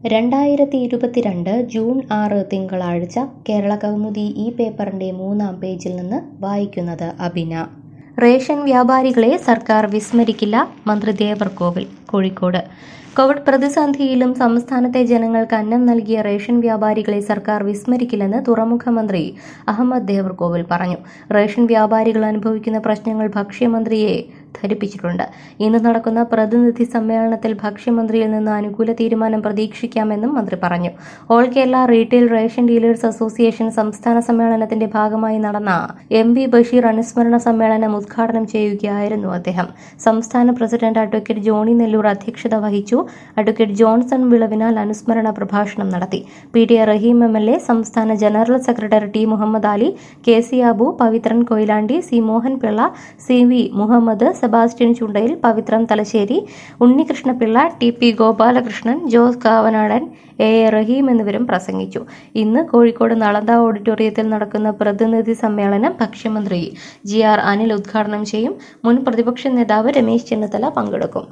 രണ്ടായിരത്തി ഇരുപത്തിരണ്ട് ജൂൺ ആറ് തിങ്കളാഴ്ച കേരള കൗമുദി ഈ പേപ്പറിന്റെ മൂന്നാം പേജിൽ നിന്ന് വായിക്കുന്നത് അബിന റേഷൻ വ്യാപാരികളെ സർക്കാർ വിസ്മരിക്കില്ല മന്ത്രി ദേവർകോവിൽ കോഴിക്കോട് കോവിഡ് പ്രതിസന്ധിയിലും സംസ്ഥാനത്തെ ജനങ്ങൾക്ക് അന്നം നൽകിയ റേഷൻ വ്യാപാരികളെ സർക്കാർ വിസ്മരിക്കില്ലെന്ന് തുറമുഖ മന്ത്രി അഹമ്മദ് ദേവർകോവിൽ പറഞ്ഞു റേഷൻ വ്യാപാരികൾ അനുഭവിക്കുന്ന പ്രശ്നങ്ങൾ ഭക്ഷ്യമന്ത്രിയെ ധരിപ്പിച്ചിട്ടുണ്ട് ഇന്ന് നടക്കുന്ന പ്രതിനിധി സമ്മേളനത്തിൽ ഭക്ഷ്യമന്ത്രിയിൽ നിന്ന് അനുകൂല തീരുമാനം പ്രതീക്ഷിക്കാമെന്നും മന്ത്രി പറഞ്ഞു all Kerala retail ration dealers association സംസ്ഥാന സമ്മേളനത്തിന്റെ ഭാഗമായി നടന്ന എം വി ബഷീർ അനുസ്മരണ സമ്മേളനം ഉദ്ഘാടനം ചെയ്യുകയായിരുന്നു അദ്ദേഹം സംസ്ഥാന പ്രസിഡന്റ് അഡ്വക്കേറ്റ് ജോണി നെല്ലൂർ അധ്യക്ഷത വഹിച്ചു അഡ്വക്കേറ്റ് ജോൺസൺ വിളവിനാൽ അനുസ്മരണ പ്രഭാഷണം നടത്തി P T A Rahim M L A സംസ്ഥാന general secretary T Muhammad Ali K C Abu Pavithran Koyilandy C Mohanpillai C V Muhammad Sebastian Chundayil Pavithran Thalassery Unnikrishnapillai T P Gopalakrishnan Jose Kavanadan A A Rahim എന്നിവരും പ്രസംഗിച്ചു ഇന്ന് കോഴിക്കോട് നളന്ദ ഓഡിറ്റോറിയത്തിൽ നടക്കുന്ന പ്രതിനിധി സമ്മേളനം ഭക്ഷ്യമന്ത്രി ജി ആർ അനിൽ ഉദ്ഘാടനം ചെയ്യും മുൻ പ്രതിപക്ഷ നേതാവ് രമേശ് ചെന്നിത്തല പങ്കെടുക്കും